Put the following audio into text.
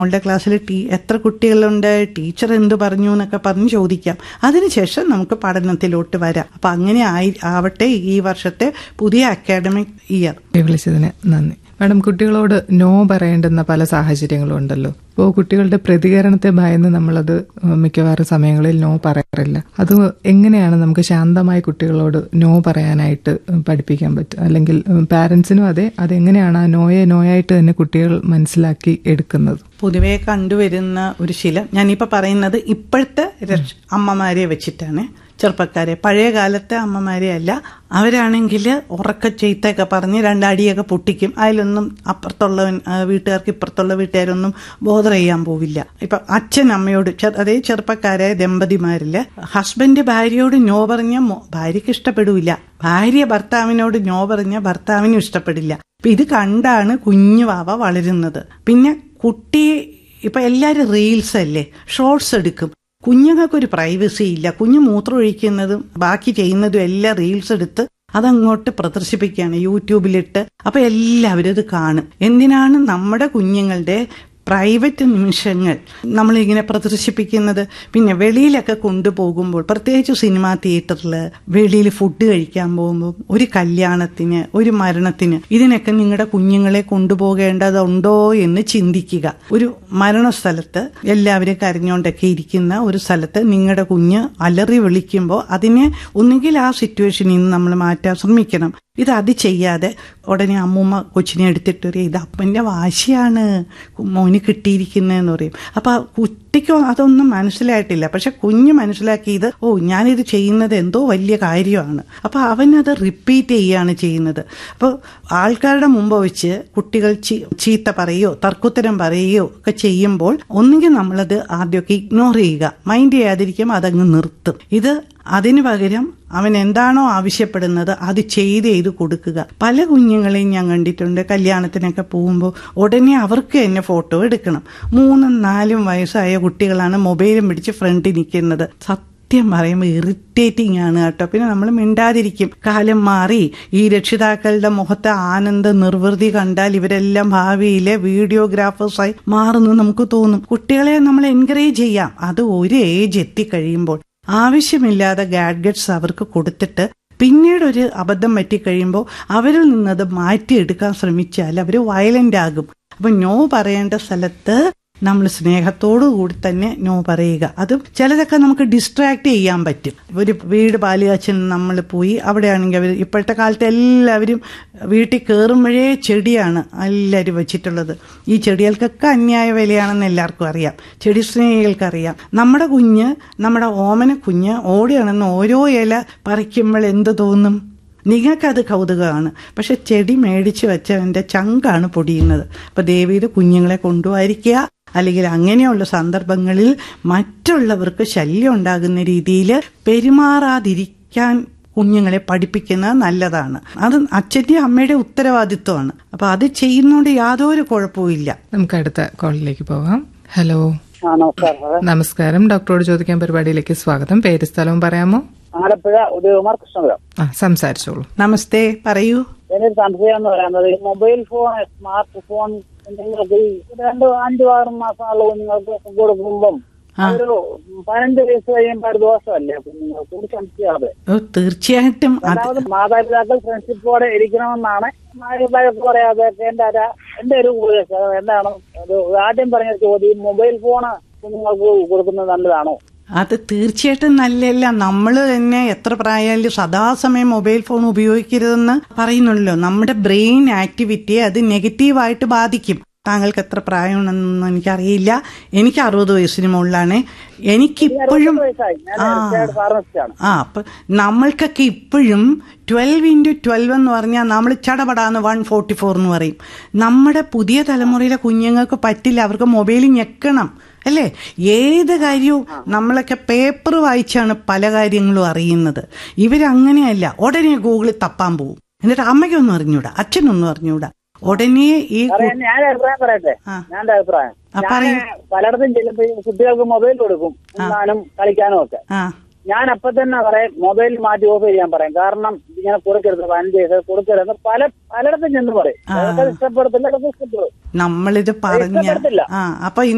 അവളുടെ ക്ലാസ്സിൽ ടീ എത്ര കുട്ടികളുണ്ട് ടീച്ചർ എന്ത് പറഞ്ഞു എന്നൊക്കെ പറഞ്ഞ് ചോദിക്കാം അതിനുശേഷം നമുക്ക് പഠനത്തിലോട്ട് വരാം അപ്പൊ അങ്ങനെ ആയി ആവട്ടെ ഈ വർഷത്തെ പുതിയ അക്കാഡമിക് ഇയർ വിളിച്ചതിന് നന്ദി മാഡം കുട്ടികളോട് നോ പറയേണ്ടുന്ന പല സാഹചര്യങ്ങളും ഉണ്ടല്ലോ അപ്പോൾ കുട്ടികളുടെ പ്രതികരണത്തെ ഭയന്ന് നമ്മളത് മിക്കവാറും സമയങ്ങളിൽ നോ പറയാറില്ല അത് എങ്ങനെയാണ് നമുക്ക് ശാന്തമായി കുട്ടികളോട് നോ പറയാനായിട്ട് പഠിപ്പിക്കാൻ പറ്റുക അല്ലെങ്കിൽ പാരന്റ്സിനും അതെ അതെങ്ങനെയാണ് ആ നോയെ നോയായിട്ട് തന്നെ കുട്ടികൾ മനസ്സിലാക്കി എടുക്കുന്നത് പൊതുവെ കണ്ടുവരുന്ന ഒരു ശീലം ഞാനിപ്പോൾ പറയുന്നത് ഇപ്പോഴത്തെ രക്ഷ അമ്മമാരെ വെച്ചിട്ടാണ് ചെറുപ്പക്കാരെ പഴയ കാലത്തെ അമ്മമാരെ അല്ല അവരാണെങ്കിൽ ഉറക്ക ചെയ്ത്തൊക്കെ പറഞ്ഞ് രണ്ടടിയൊക്കെ പൊട്ടിക്കും അതിലൊന്നും അപ്പുറത്തുള്ളവൻ ആ, വീട്ടുകാർക്ക് ഇപ്പുറത്തുള്ള വീട്ടുകാരൊന്നും ബോധർ ചെയ്യാൻ പോവില്ല ഇപ്പൊ അച്ഛൻ അമ്മയോട് ചെ- അതേ ചെറുപ്പക്കാരായ ദമ്പതിമാരില് ഹസ്ബൻഡ് ഭാര്യയോട് നോ പറഞ്ഞ മോ- ഭാര്യയ്ക്ക് ഇഷ്ടപ്പെടില്ല ഭാര്യ ഭർത്താവിനോട് നോ പറഞ്ഞ ഭർത്താവിനും ഇഷ്ടപ്പെടില്ല അപ്പൊ ഇത് കണ്ടാണ് കുഞ്ഞു വാവ വളരുന്നത് പിന്നെ കുട്ടി ഇപ്പൊ എല്ലാരും റീൽസ് അല്ലേ ഷോർട്സ് എടുക്കും കുഞ്ഞുങ്ങൾക്കൊരു പ്രൈവസി ഇല്ല കുഞ്ഞു മൂത്രം ഒഴിക്കുന്നതും ബാക്കി ചെയ്യുന്നതും എല്ലാം റീൽസ് എടുത്ത് അതങ്ങോട്ട് പ്രദർശിപ്പിക്കുകയാണ് യൂട്യൂബിലിട്ട് അപ്പൊ എല്ലാവരും ഇത് കാണും എന്തിനാണ് നമ്മുടെ കുഞ്ഞുങ്ങളുടെ പ്രൈവറ്റ് നിമിഷങ്ങൾ നമ്മളിങ്ങനെ പ്രദർശിപ്പിക്കുന്നത് പിന്നെ വെളിയിലൊക്കെ കൊണ്ടുപോകുമ്പോൾ പ്രത്യേകിച്ച് സിനിമാ തിയേറ്ററിൽ വെളിയിൽ ഫുഡ് കഴിക്കാൻ പോകുമ്പോൾ ഒരു കല്യാണത്തിന് ഒരു മരണത്തിന് ഇതിനൊക്കെ നിങ്ങളുടെ കുഞ്ഞുങ്ങളെ കൊണ്ടുപോകേണ്ടതുണ്ടോ എന്ന് ചിന്തിക്കുക ഒരു മരണസ്ഥലത്ത് എല്ലാവരും കരഞ്ഞുകൊണ്ടൊക്കെ ഇരിക്കുന്ന ഒരു സ്ഥലത്ത് നിങ്ങളുടെ കുഞ്ഞ് അലറി വിളിക്കുമ്പോൾ അതിനെ ഒന്നുകിൽ ആ സിറ്റുവേഷനിൽ നിന്ന് നമ്മൾ മാറ്റാൻ ശ്രമിക്കണം ഇത് അത് ചെയ്യാതെ ഉടനെ അമ്മൂമ്മ കൊച്ചിനെ എടുത്തിട്ട് പറയും ഇത് അപ്പൻ്റെ വാശിയാണ് മോന് കിട്ടിയിരിക്കുന്നതെന്ന് പറയും അപ്പൊ കുട്ടിക്കോ അതൊന്നും മനസ്സിലായിട്ടില്ല പക്ഷെ കുഞ്ഞ് മനസ്സിലാക്കിയത് ഓ ഞാനിത് ചെയ്യുന്നത് എന്തോ വലിയ കാര്യമാണ് അപ്പൊ അവനത് റിപ്പീറ്റ് ചെയ്യുകയാണ് ചെയ്യുന്നത് അപ്പോൾ ആൾക്കാരുടെ മുമ്പ് വെച്ച് കുട്ടികൾ ചീ- ചീത്ത പറയുകയോ തർക്കുത്തരം പറയുകയോ ഒക്കെ ചെയ്യുമ്പോൾ ഒന്നുകിൽ നമ്മളത് ആദ്യമൊക്കെ ഇഗ്നോർ ചെയ്യുക മൈൻഡ് ചെയ്യാതിരിക്കുമ്പോൾ അതങ്ങ് നിർത്തും ഇത് അതിനു പകരം അവൻ എന്താണോ ആവശ്യപ്പെടുന്നത് അത് ചെയ്ത് ചെയ്ത് കൊടുക്കുക പല കുഞ്ഞുങ്ങളെയും ഞാൻ കണ്ടിട്ടുണ്ട് കല്യാണത്തിനൊക്കെ പോകുമ്പോൾ ഉടനെ അവർക്ക് തന്നെ ഫോട്ടോ എടുക്കണം മൂന്നും നാലും വയസ്സായ കുട്ടികളാണ് മൊബൈലും പിടിച്ച് ഫ്രണ്ടിൽ നിൽക്കുന്നത് സത്യം പറയുമ്പോൾ ഇറിറ്റേറ്റിംഗ് ആണ് കേട്ടോ പിന്നെ നമ്മൾ മിണ്ടാതിരിക്കും കാലം മാറി ഈ രക്ഷിതാക്കളുടെ മുഖത്തെ ആനന്ദ നിർവൃതി കണ്ടാൽ ഇവരെല്ലാം ഭാവിയിലെ വീഡിയോഗ്രാഫേഴ്സായി മാറുന്നു നമുക്ക് തോന്നും കുട്ടികളെ നമ്മൾ എൻകറേജ് ചെയ്യാം അത് ഒരു ഏജ് എത്തിക്കഴിയുമ്പോൾ ആവശ്യമില്ലാതെ ഗാഡ്ഗറ്റ്സ് അവർക്ക് കൊടുത്തിട്ട് പിന്നീട് ഒരു അബദ്ധം പറ്റിക്കഴിയുമ്പോൾ അവരിൽ നിന്നത് മാറ്റിയെടുക്കാൻ ശ്രമിച്ചാൽ അവർ വയലന്റ് ആകും അപ്പൊ നോ പറയേണ്ട സ്ഥലത്ത് നമ്മൾ സ്നേഹത്തോടു കൂടി തന്നെ നോ പറയുക അത് ചിലതൊക്കെ നമുക്ക് ഡിസ്ട്രാക്ട് ചെയ്യാൻ പറ്റും ഒരു വീട് പാലുകാച്ചൻ നമ്മൾ പോയി അവിടെയാണെങ്കിൽ അവർ ഇപ്പോഴത്തെ കാലത്ത് എല്ലാവരും വീട്ടിൽ കയറുമ്പോഴേ ചെടിയാണ് എല്ലാവരും വെച്ചിട്ടുള്ളത് ഈ ചെടികൾക്കൊക്കെ അന്യായ വിലയാണെന്ന് എല്ലാവർക്കും അറിയാം ചെടി സ്നേഹികൾക്കറിയാം നമ്മുടെ കുഞ്ഞ് നമ്മുടെ ഓമന കുഞ്ഞ് ഓടിയാണെന്ന് ഓരോ ഇല പറിക്കുമ്പോൾ എന്ത് തോന്നും നിങ്ങൾക്കത് കൗതുകമാണ് പക്ഷെ ചെടി മേടിച്ച് വെച്ചവന്റെ ചങ്കാണ് പൊടിയുന്നത് അപ്പൊ ദേവിയുടെ കുഞ്ഞുങ്ങളെ കൊണ്ടുപോയിരിക്കുക അല്ലെങ്കിൽ അങ്ങനെയുള്ള സന്ദർഭങ്ങളിൽ മറ്റുള്ളവർക്ക് ശല്യം ഉണ്ടാകുന്ന രീതിയിൽ പെരുമാറാതിരിക്കാൻ കുഞ്ഞുങ്ങളെ പഠിപ്പിക്കുന്നത് നല്ലതാണ് അത് അച്ഛന്റെ അമ്മയുടെ ഉത്തരവാദിത്വമാണ് അപ്പൊ അത് ചെയ്യുന്നോണ്ട് യാതൊരു കുഴപ്പവും നമുക്ക് അടുത്ത കോളിലേക്ക് പോകാം ഹലോ ആ നമസ്കാരം സാറേ നമസ്കാരം ഡോക്ടറോട് ചോദിക്കാൻ പരിപാടിയിലേക്ക് സ്വാഗതം പേര് സ്ഥലവും പറയാമോ ആലപ്പുഴ ഉദയകുമാർ കൃഷ്ണപുരം ആ സംസാരിച്ചോളൂ നമസ്തേ പറയൂ എന്നൊരു സംശയം എന്ന് പറയുന്നത് ഈ മൊബൈൽ ഫോൺ സ്മാർട്ട് ഫോൺ നിങ്ങൾക്ക് ഈ രണ്ട് അഞ്ചു ആറ് മാസമുള്ള കുഞ്ഞുങ്ങൾക്ക് കൊടുക്കുമ്പം ഒരു പതിനഞ്ച് വയസ്സ് കഴിയുമ്പോൾ ഒരു ദോഷമല്ലേ കുഞ്ഞുങ്ങൾക്ക് ഒരു സംശയമാണ് ഓ, തീർച്ചയായിട്ടും അത് രണ്ടാമത് മാതാപിതാക്കൾ ഫ്രണ്ട്ഷിപ്പോടെ ഇരിക്കണമെന്നാണ് മാതാപിതാക്കൾ പറയാതെ എന്റെ ഒരു- എന്റെ ഒരു ഉപദേശം എന്താണ് ഒരു ആദ്യം പറഞ്ഞ ചോദ്യം മൊബൈൽ ഫോൺ കുഞ്ഞുങ്ങൾക്ക് കൊടുക്കുന്നത് നല്ലതാണോ അത് തീർച്ചയായിട്ടും നല്ലല്ല നമ്മൾ തന്നെ എത്ര പ്രായമായാലും സദാസമയം മൊബൈൽ ഫോൺ ഉപയോഗിക്കരുതെന്ന് പറയുന്നുള്ളൂ നമ്മുടെ ബ്രെയിൻ ആക്ടിവിറ്റിയെ അത് നെഗറ്റീവായിട്ട് ബാധിക്കും താങ്കൾക്ക് എത്ര പ്രായമുണ്ടെന്നൊന്നും എനിക്കറിയില്ല എനിക്ക് അറുപത് വയസ്സിന് മുകളിലാണ് എനിക്കിപ്പോഴും വയസ്സായി ഞാൻ ആ റിട്ടയർഡ് ഫാർമസിസ്റ്റാണ് ആ അപ്പൊ നമ്മൾക്കൊക്കെ ഇപ്പോഴും ട്വൽവ് ഇൻറ്റു ട്വൽവ് എന്ന് പറഞ്ഞാൽ നമ്മൾ ചടപടാന്ന് വൺ ഫോർട്ടി ഫോർ എന്ന് പറയും നമ്മുടെ പുതിയ തലമുറയിലെ കുഞ്ഞുങ്ങൾക്ക് പറ്റില്ല അവർക്ക് മൊബൈൽ ഞെക്കണം അല്ലേ ഏത് കാര്യവും നമ്മളൊക്കെ പേപ്പർ വായിച്ചാണ് പല കാര്യങ്ങളും അറിയുന്നത് ഇവരങ്ങനെയല്ല ഉടനെ ഗൂഗിളിൽ തപ്പാൻ പോകും എന്നിട്ട് അമ്മയ്ക്കൊന്നും അറിഞ്ഞൂടാ അച്ഛനൊന്നും അറിഞ്ഞൂടാ ഉടനെ ഈ കു- പറയാൻ ഞാൻ ഒരു അഭിപ്രായം പറയട്ടെ ആ. ഞാൻ ഒരു അഭിപ്രായം ആ, ഞാൻ പറയൂ. പലയിടത്തും ചെല്ലുമ്പോ ഈ കുട്ടികൾക്ക് മൊബൈൽ കൊടുക്കും ഉണ്ണാനും കളിക്കാനും ഒക്കെ ആ ഞാൻ അപ്പൊ തന്നെ പറയും മൊബൈൽ മാറ്റി ഓഫ് ചെയ്യാൻ പറയും കാരണം ഇങ്ങനെ കൊടുക്കരുത് പതിനഞ്ച് വയസ്സ് കൊടുക്കരുത് പല പലയിടത്തും ചെന്ന് പറയും അതൊക്കെ ഇഷ്ടപ്പെടത്തില്ല അതൊക്കെ ഇഷ്ടപ്പെടും നമ്മളിത് പറഞ്ഞ ഇഷ്ടപ്പെടത്തില്ല. ആ അപ്പൊ